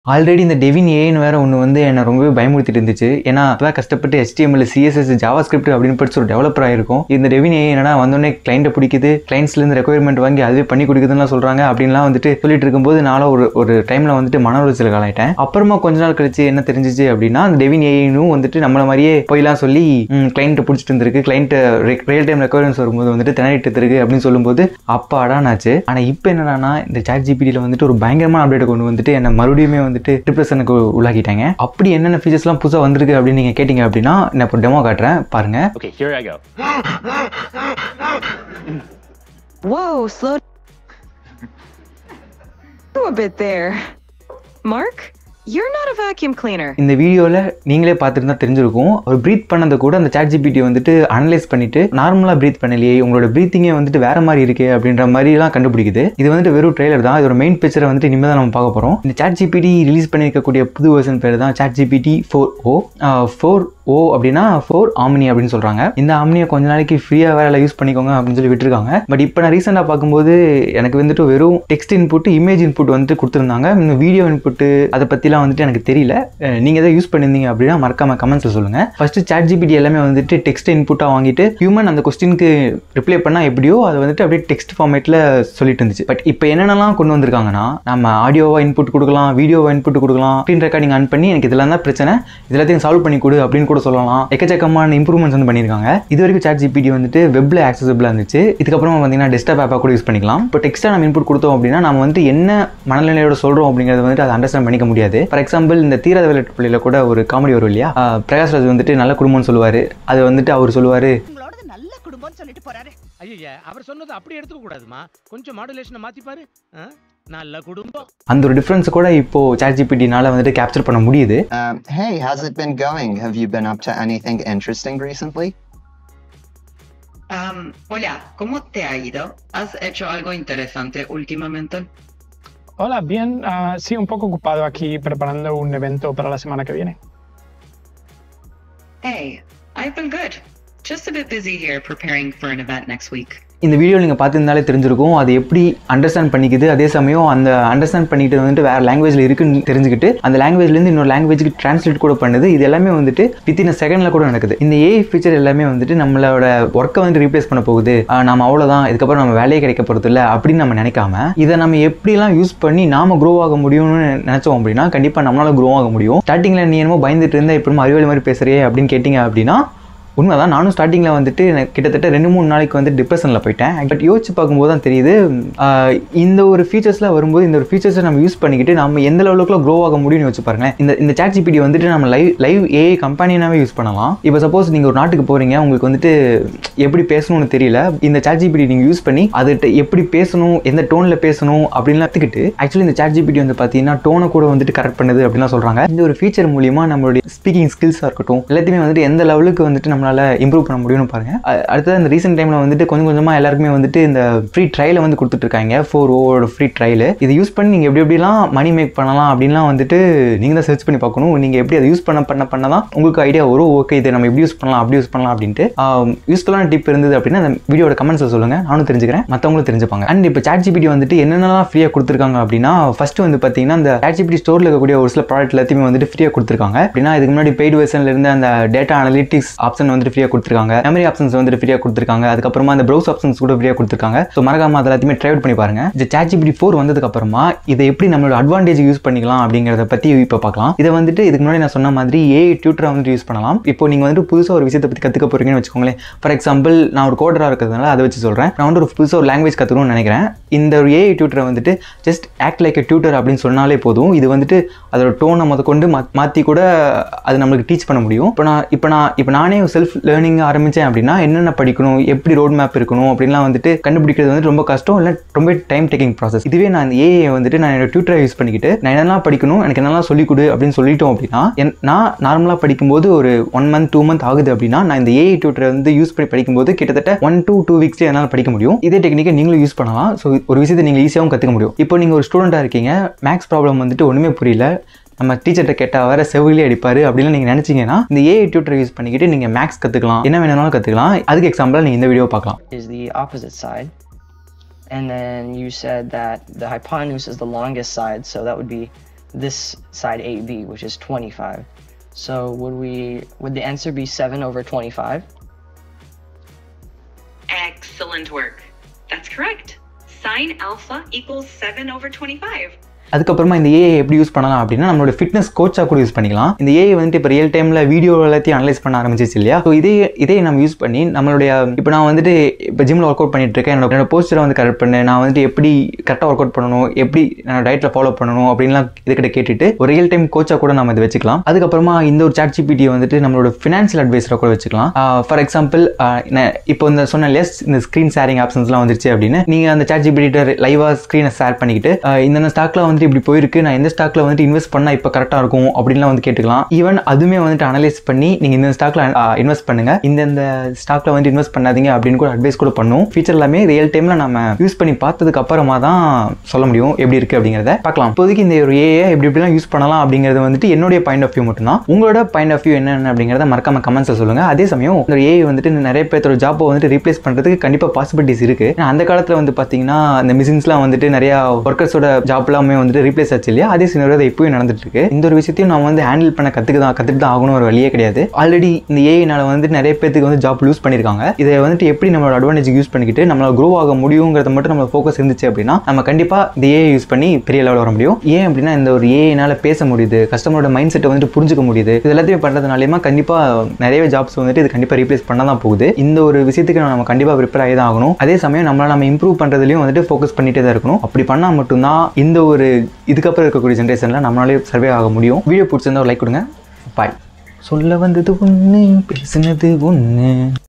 Already இந்த Devine ஏன்னு வேற ஒன்று வந்து என்னை ரொம்பவே பயமுறுத்திட்டு இருந்துச்சு ஏன்னா அப்பதான் கஷ்டப்பட்டு HTML சிஎஸ்எஸ் ஜாவா ஸ்கிரிப்ட் அப்படின்னு படிச்சு ஒரு டெவலப்பர் ஆயிருக்கும் இந்த டெவின் ஏ என்னடா வந்தோடனே கிளைண்ட்டை பிடிக்குது கிளைண்ட்ஸ்லேருந்து ரெக்குயர்மெண்ட் வாங்கி அதுவே பண்ணி கொடுக்குதுன்னு சொல்றாங்க அப்படின்லாம் வந்துட்டு சொல்லிட்டு இருக்கும்போது நானும் ஒரு ஒரு டைம்ல வந்துட்டு மன உளைச்சல் காலாயிட்டேன் அப்புறமா கொஞ்ச நாள் கழிச்சு என்ன தெரிஞ்சிச்சு அப்படின்னா அந்த டெவின் ஏனும் வந்துட்டு நம்மள மாதிரியே போய்லாம் சொல்லி கிளைண்ட்டை பிடிச்சிட்டு இருந்திருக்கு கிளைண்ட் ரியல் டைம் ரெக்குயர்மெண்ட்ஸ் வரும்போது வந்துட்டு திணறிட்டு இருக்கு அப்படின்னு சொல்லும்போது அப்பாடானாச்சு ஆனா இப்போ என்னடானா இந்த சாட் ஜிபிடியில் வந்துட்டு ஒரு பயங்கரமான அப்டேட் கொண்டு வந்துட்டு என்ன மறுபடியுமே வந்துட்டு டிப்ரெஷனுக்கு உள்ளாக்கிட்டாங்க அப்படி என்னென்ன ஃபீச்சர்ஸ்லாம் புதுசாக வந்திருக்கு அப்படின்னு நீங்கள் கேட்டிங்க அப்படின்னா நான் இப்போ டெமோ காட்டுறேன் பாருங்க Okay, here I go. Whoa, slow a bit there. Mark, you're not a vacuum cleaner. இந்த வீடியோவில் நீங்களே பார்த்துருந்தா தெரிஞ்சிருக்கும் அவர் ப்ரீத் பண்ணதை கூட அந்த சாட் ஜிபிடி வந்துட்டு அனலைஸ் பண்ணிட்டு நார்மலாக ப்ரீத் பண்ணலையே உங்களோட ப்ரீத்திங்கே வந்துட்டு வேற மாதிரி இருக்கே அப்படின்ற மாதிரிலாம் கண்டுபிடிக்குது இது வந்துட்டு வெறும் ட்ரெய்லர் தான் இதோட மெயின் பிக்சரை வந்துட்டு இனிமேல் தான் நம்ம பார்க்க போகிறோம் இந்த சாட் ஜிபிடி ரிலீஸ் பண்ணியிருக்கக்கூடிய புது வெர்ஷன் பேர் தான் chat GPT four o four o அப்படின்னா ஃபோர் ஆம்னி அப்படின்னு சொல்கிறாங்க இந்த ஆம்னியை கொஞ்ச நாளைக்கு ஃப்ரீயாக வேற யூஸ் பண்ணிக்கோங்க அப்படின்னு சொல்லி விட்டுருக்காங்க பட் இப்போ நான் ரீசெண்டாக பார்க்கும்போது எனக்கு வந்துட்டு வெறும் டெக்ஸ்ட் இன்புட் இமேஜ் இன்புட் வந்துட்டு கொடுத்துருந்தாங்க இந்த வீடியோ இன்புட் அதை பற்றிலாம் வந்துட்டு எனக்கு தெரியல அஹ் நீங்க எதாவது யூஸ் பண்ணியிருந்தீங்க அப்படின்னா மறக்காம கமெண்ட்ஸில் சொல்லுங்க ஃபர்ஸ்ட் சாட் ஜிபிடி எல்லாமே வந்துட்டு டெக்ஸ்ட் இன்புட்டாக வாங்கிட்டு ஹியூமன் அந்த கொஸ்டினுக்கு ரிப்ளை பண்ணால் எப்படியோ அதை வந்துட்டு அப்படியே டெக்ஸ்ட் ஃபார்மேட்டில் சொல்லிட்டு இருந்துச்சு பட் இப்போ என்னென்னலாம் கொண்டு வந்திருக்காங்கன்னா நம்ம ஆடியோவா இன்புட் கொடுக்கலாம் வீடியோவா இன்புட் கொடுக்கலாம் ஸ்க்ரீன் ரெக்கார்டிங் ஆன் பண்ணி எனக்கு இதெல்லாம் தான் பிரச்சனை இது எல்லாத்தையும் சால்வ் பண்ணி கொடு அப்படின்னு கூட சொல்லலாம் எக்கச்சக்கமான இம்ப்ரூவ்மெண்ட்ஸ் வந்து பண்ணியிருக்காங்க இது வரைக்கும் சாட் ஜிபிடி வந்துட்டு வெப்ல ஆக்சசபிளாக இருந்துச்சு இதுக்கப்புறமா பார்த்தீங்கன்னா டெஸ்க்டாப் ஆப்பாக கூட யூஸ் பண்ணிக்கலாம் இப்போ டெக்ஸ்ட்டாக நம்ம இன்புட் கொடுத்தோம் அப்படின்னா நம்ம வந்துட்டு என்ன மனநிலையோட சொல்கிறோம் அப்படிங்கிறது வந்துட்டு அதை அண்டர்ஸ்டாண்ட் பண்ணிக்க முடியாது ஃபார் எக்ஸாம்பிள் இந்த தீராத விளையாட்டு பள்ளியில் கூட ஒரு காமெடி வரும் இல்லையா ஆஹ் பிரகாஷ் ராஜ் வந்துட்டு நல்ல குடும்பம்னு சொல்லுவார் அது வந்துட்டு அவர் சொல்லுவார் உங்களோடது நல்ல குடும்பம்னு சொல்லிட்டு போறாரு ஐயா அவர் சொன்னது அப்படி எடுத்துக்க கூடாதுமா கொஞ்சம் மாடுலேஷனை மாத்தி பாரு ஆ? நல்ல குடும்பம் அந்த ஒரு டிஃப்ரென்ஸ் கூட இப்போ சாட் ஜிபிடினால வந்துட்டு கேப்சர் பண்ண முடியுது Um, hey, how's it been going? Have you been up to anything interesting recently? Am, hola, ¿cómo te ha ido? ¿Has hecho algo interesante últimamente? Hola, bien. ah, sí, un poco ocupado aquí preparando un evento para la semana que viene. Hey, I've been good. Just a bit busy here preparing for an event next week. இந்த video நீங்கள் பார்த்துருந்தாலே தெரிஞ்சிருக்கும் அது எப்படி understand பண்ணிக்குது அதே சமயம் அந்த understand பண்ணிட்டு வந்துட்டு வேறு லாங்குவேஜில் இருக்குன்னு தெரிஞ்சுக்கிட்டு அந்த லாங்குவேஜ்லேருந்து இன்னொரு லாங்குவேஜுக்கு ட்ரான்ஸ்லேட் கூட பண்ணுது இது எல்லாமே வந்துட்டு வித்தின் செகண்டில் கூட நடக்குது இந்த ஏஐ ஃபீச்சர் எல்லாமே வந்துட்டு நம்மளோட ஒர்க்கை வந்து ரீப்ளேஸ் பண்ண போகுது ஆஹ் நம்ம அவ்வளோதான் இதுக்கப்புறம் நம்ம வேலையே கிடைக்க போகிறது இல்லை அப்படின்னு நம்ம நினைக்காம இதை நம்ம எப்படிலாம் யூஸ் பண்ணி நாம க்ரோ ஆக முடியும்னு நினச்சோம் அப்படின்னா கண்டிப்பாக நம்மளால க்ரோ ஆக முடியும் ஸ்டார்டிங்கில் நீ என்னமோ பயந்துட்டு இருந்தா இப்போ அறிவியல் மாதிரி பேசுறியே அப்படின்னு கேட்டிங்க அப்படின்னா உண்மைதான் நானும் ஸ்டார்டிங்கில் வந்துட்டு எனக்கு கிட்டத்தட்ட ரெண்டு மூணு நாளைக்கு வந்து டிப்ரெஷனில் போயிட்டேன் பட் யோசிச்சு பார்க்கும்போது தான் தெரியுது ஆஹ் இந்த ஒரு ஃபீச்சர்ஸ்லாம் வரும்போது இந்த ஒரு ஃபீச்சர்ஸை நம்ம யூஸ் பண்ணிக்கிட்டு நம்ம எந்த லெவலுக்குள்ள க்ரோ ஆக முடியும்னு வச்சு பாருங்களேன் இந்த இந்த சாட் ஜிபிடி வந்துட்டு நம்ம லைவ் லைவ் ஏஐ கம்பெனினாவே யூஸ் பண்ணலாம் இப்போ சப்போஸ் நீங்கள் ஒரு நாட்டுக்கு போகிறீங்க உங்களுக்கு வந்துட்டு எப்படி பேசணும்னு தெரியல இந்த சாட் ஜிபிடி நீங்கள் யூஸ் பண்ணி அதுகிட்ட எப்படி பேசணும் எந்த டோனில் பேசணும் அப்படின்லாம் கற்றுக்கிட்டு ஆக்சுவலி இந்த சாட் ஜிபிடி வந்து பார்த்தீங்கன்னா டோனை கூட வந்துட்டு கரெக்ட் பண்ணுது அப்படின்லாம் சொல்கிறாங்க இந்த ஒரு ஃபீச்சர் மூலியமா நம்மளுடைய ஸ்பீக்கிங் ஸ்கில்ஸாக இருக்கட்டும் எல்லாத்தையுமே வந்துட்டு எந்த லெவலுக்கு வந்துட்டு நம்மளால இம்ப்ரூவ் பண்ண முடியும்னு பாருங்க அ- அடுத்தது இந்த ரீசெண்ட் டைமில் வந்துட்டு கொஞ்சம் கொஞ்சமாக எல்லாருக்குமே வந்துட்டு இந்த ஃப்ரீ ட்ரையலை வந்து கொடுத்துட்டு இருக்காங்க ஃபோர் ஓவோட ஃப்ரீ ட்ரையல் இது யூஸ் பண்ணி நீங்கள் எப்படி எப்படிலாம் மணி மேக் பண்ணலாம் அப்படின்லாம் வந்துட்டு நீங்கள் தான் சர்ச் பண்ணி பார்க்கணும் நீங்கள் எப்படி அதை யூஸ் பண்ண பண்ண பண்ண தான் உங்களுக்கு ஐடியா வரும் ஓகே இதை நம்ம எப்படி யூஸ் பண்ணலாம் அப்படி யூஸ் பண்ணலாம் அப்படின்ட்டு யூஸ்ஃபுல்லான டிப் இருந்தது அப்படின்னா அந்த வீடியோட கமெண்ட்ஸில் சொல்லுங்கள் நானும் தெரிஞ்சுக்கிறேன் மற்றவங்களும் தெரிஞ்சுப்பாங்க அண்ட் இப்போ சாட் ஜிபிடி வந்துட்டு என்னென்னலாம் ஃப்ரீயாக கொடுத்துருக்காங்க அப்படின்னா ஃபர்ஸ்ட் வந்து பார்த்தீங்கன்னா இந்த சாட் ஜிபிடி ஸ்டோரில் இருக்கக்கூடிய ஒரு சில ப்ராடக்ட் எல்லாத்தையுமே வந்துட்டு ஃப்ரீயாக கொடுத்துருக்காங்க அப்படின்னா இதுக்கு முன்னாடி பெய்டு வெர்ஷனில் இருந்த அந்த டேட்டா அனலிட்டிக்ஸ் ஆப்ஷன் வந்துட்டு ஃப்ரீயாக கொடுத்துருக்காங்க மெமரி ஆப்ஷன்ஸ் வந்துட்டு ஃப்ரீயாக கொடுத்துருக்காங்க அதுக்கப்புறமா அந்த ப்ரௌஸ் ஆப்ஷன்ஸ் கூட ஃப்ரீயாக கொடுத்துருக்காங்க ஸோ மறக்காம அது எல்லாத்தையுமே ட்ரை அவுட் பண்ணி பாருங்க இந்த சாட் ஜிபிடி ஃபோர் வந்ததுக்கு அப்புறமா இதை எப்படி நம்மளோட அட்வான்டேஜ் யூஸ் பண்ணிக்கலாம் அப்படிங்கிறத பற்றி இப்போ பார்க்கலாம் இதை வந்துட்டு இதுக்கு முன்னாடி நான் சொன்ன மாதிரி ஏ டியூட்டரை வந்துட்டு யூஸ் பண்ணலாம் இப்போ நீங்கள் வந்துட்டு புதுசாக ஒரு விஷயத்தை பற்றி கற்றுக்க போறீங்கன்னு வச்சுக்கோங்களேன் ஃபார் எக்ஸாம்பிள் நான் ஒரு கோடராக இருக்கிறதுனால அதை வச்சு சொல்கிறேன் நான் வந்து ஒரு புதுசாக ஒரு லாங்குவேஜ் கற்றுக்கணும்னு நினைக்கிறேன் இந்த ஒரு ஏஐ டியூட்டரை வந்துட்டு just act like a tutor அப்படின்னு சொன்னாலே போதும் இது வந்துட்டு அதோட டோனை முத கொண்டு மாற்றி கூட அது நம்மளுக்கு டீச் பண்ண முடியும் இப்போ நான் இப்போ நான் இப்போ நானே செல்ஃப் லேர்னிங் ஆரம்பித்தேன் அப்படின்னா என்னென்ன படிக்கணும் எப்படி ரோட் மேப் இருக்கணும் அப்படின்லாம் வந்துட்டு கண்டுபிடிக்கிறது வந்து ரொம்ப கஷ்டம் இல்லை ரொம்ப டைம் டேக்கிங் ப்ராசஸ் இதுவே நான் இந்த ஏஐ வந்துட்டு நான் என்னோட டியூட்டரை யூஸ் பண்ணிக்கிட்டு நான் என்னெல்லாம் படிக்கணும் எனக்கு என்னெல்லாம் சொல்லிக் கொடு அப்படின்னு சொல்லிட்டோம் அப்படின்னா என் நான் நார்மலாக படிக்கும்போது ஒரு ஒன் மந்த் டூ மந்த் ஆகுது அப்படின்னா நான் இந்த ஏஐ டியூட்டரை வந்து யூஸ் பண்ணி படிக்கும்போது கிட்டத்தட்ட ஒன் டூ டூ வீக்ஸ்லேயே என்னால் படிக்க முடியும் இதே டெக்னிக்கை நீங்களும் யூஸ் பண்ணலாம் ஸோ ஒரு விஷயத்தை நீங்கள் ஈஸியாகவும் கற்றுக்க முடியும் இப்போ நீங்கள் ஒரு ஸ்டூடெண்ட்டாக இருக்கீங்க மேக்ஸ் ப்ராப்ளம் வந்துட்டு ஒன்றுமே புரியல நம்ம டீச்சர்கிட்ட கேட்டால் வர செவிலே அடிப்பார் அப்படின்னு நீங்கள் நினச்சிங்கன்னா இந்த ஏஐ டியூட்டர் யூஸ் பண்ணிக்கிட்டு நீங்கள் மேக்ஸ் கற்றுக்கலாம் என்ன வேணும்னாலும் கற்றுக்கலாம் அதுக்கு எக்ஸாம்பிளாக நீங்கள் இந்த வீடியோ பார்க்கலாம் is the opposite side. And then you said that the hypotenuse is the longest side, so that would be this side 8b, which is 25. So would we would the answer be 7 over 25? Excellent work. That's correct. Sine alpha equals 7 over 25. அதுக்கப்புறமா இந்த AI எப்படி use பண்ணலாம் அப்படின்னா நம்மளோட fitness கோச்சாக கூட use பண்ணிக்கலாம் இந்த AI வந்துட்டு இப்போ ரியல் டைமில் வீடியோ எல்லாத்தையும் அனலைஸ் பண்ண ஆரம்பிச்சிச்சு இல்லையா ஸோ இதே இதே நம்ம யூஸ் பண்ணி நம்மளுடைய இப்போ நான் வந்துட்டு இப்போ ஜிம்மில் ஒர்க் அவுட் பண்ணிட்டு இருக்கேன் என்னோட போஸ்டரை வந்து கரெக்ட் பண்ணு நான் வந்துட்டு எப்படி கரெக்டாக ஒர்க் அவுட் பண்ணணும் எப்படி நான் டயட்டில் ஃபாலோ பண்ணணும் அப்படின்லாம் இதுக்கிட்ட கேட்டுட்டு ஒரு ரியல் டைம் கோச்சாக கூட நம்ம இதை வச்சுக்கலாம் அதுக்கப்புறமா இந்த ஒரு சாட் ஜிபிடியை வந்துட்டு நம்மளோட ஃபினான்ஷியல் அட்வைஸராக கூட வச்சுக்கலாம் ஃபார் எக்ஸாம்பிள் இப்போ இந்த சொன்ன லெஸ் இந்த ஸ்க்ரீன் ஷேரிங் ஆப்ஷன்ஸ்லாம் வந்துருச்சு அப்படின்னு நீங்கள் அந்த சாட் ஜிபிடிட்ட லைவாக ஸ்க்ரீனை ஷேர் பண்ணிக்கிட்டு ஆஹ் இந்தந்த ஸ்டாக்ல வந்துட்டு இப்படி போயிருக்கு நான் எந்த ஸ்டாக்ல வந்துட்டு இன்வெஸ்ட் பண்ணால் இப்போ கரெக்டாக இருக்கும் அப்படின்லாம் வந்து கேட்டுக்கலாம் ஈவன் அதுவுமே வந்துட்டு அனலைஸ் பண்ணி நீங்கள் இந்த ஸ்டாக்ல இன்வெஸ்ட் பண்ணுங்க இந்தந்த ஸ்டாக்ல வந்துட்டு இன்வெஸ்ட் பண்ணாதீங்க அப்படின்னு கூட அட்வைஸ் கூட பண்ணும் ஃபீச்சர் எல்லாமே ரியல் டைம்ல நம்ம யூஸ் பண்ணி பார்த்ததுக்கு அப்புறமா தான் சொல்ல முடியும் எப்படி இருக்கு அப்படிங்கிறத பார்க்கலாம் இப்போதைக்கு இந்த ஒரு ஏஐ எப்படி எப்படிலாம் யூஸ் பண்ணலாம் அப்படிங்கிறது வந்துட்டு என்னுடைய பாயிண்ட் ஆஃப் வியூ மட்டும்தான் உங்களோட பாயிண்ட் ஆஃப் வியூ என்னென்ன அப்படிங்கிறத மறக்காம கமெண்ட்ஸில் சொல்லுங்க அதே சமயம் இந்த ஏஐ வந்துட்டு நிறைய பேர்த்தோட ஜாப்பை வந்துட்டு ரீப்ளேஸ் பண்ணுறதுக்கு கண்டிப்பாக பாசிபிலிட்டிஸ் இருக்கு ஏன்னா அந்த காலத்தில் வந்து பார்த்தீங்கன்னா இந்த மிஷின்ஸ்லாம் வந்துட்டு நிறைய ஒர்க்கர்ஸோட ஜாப் எல்லாமே வந்துட்டு ரீப்ளேஸ் ஆச்சு இல்லையா அதே சினியர் அது இப்போயும் நடந்துட்டு இருக்கு இந்த ஒரு விஷயத்தையும் நம்ம வந்து ஹேண்டில் பண்ண கற்றுக்கு தான் கற்றுட்டு தான் ஆகணும் ஒரு வழியே கிடையாது ஆல்ரெடி இந்த ஏஐனால வந்து நிறைய பேருக்கு வந்து ஜாப் லூஸ் பண்ணியிருக்காங்க இதை வந்துட்டு எப்படி நம்மளோட அட்வான்டேஜ் யூஸ் பண்ணிக்கிட்டு நம்மளால க்ரோ ஆக முடியுங்கிறத மட்டும் நம்ம ஃபோக்கஸ் இருந்துச்சு அப்படின்னா நம்ம கண்டிப்பாக இந்த ஏஐ யூஸ் பண்ணி பெரிய லெவலில் வர முடியும் ஏன் அப்படின்னா இந்த ஒரு ஏஐனால பேச முடியுது கஸ்டமரோட மைண்ட் செட்டை வந்துட்டு புரிஞ்சுக்க முடியுது இது எல்லாத்தையும் பண்ணுறதுனாலேயுமா கண்டிப்பாக நிறைய ஜாப்ஸ் வந்துட்டு இது கண்டிப்பாக ரீப்ளேஸ் பண்ண தான் போகுது இந்த ஒரு விஷயத்துக்கு நம்ம கண்டிப்பாக ப்ரிப்பேர் ஆகி தான் ஆகணும் அதே சமயம் நம்மளால நம்ம இம்ப்ரூவ் பண்ணுறதுலையும் வந்துட்டு ஃபோக்கஸ் பண்ணிட்டே தான் இருக்கணும் அப்படி பண்ணால் மட்டும்தான் இந்த ஒரு இதுக்கப்புறம் இருக்கக்கூடிய ஜென்ரேஷனில் நம்மளாலே சர்வே ஆக முடியும் வீடியோ பிடிச்சிருந்தா ஒரு லைக் கொடுங்க பாய் சொல்ல வந்தது ஒன்று பேசுனது ஒன்று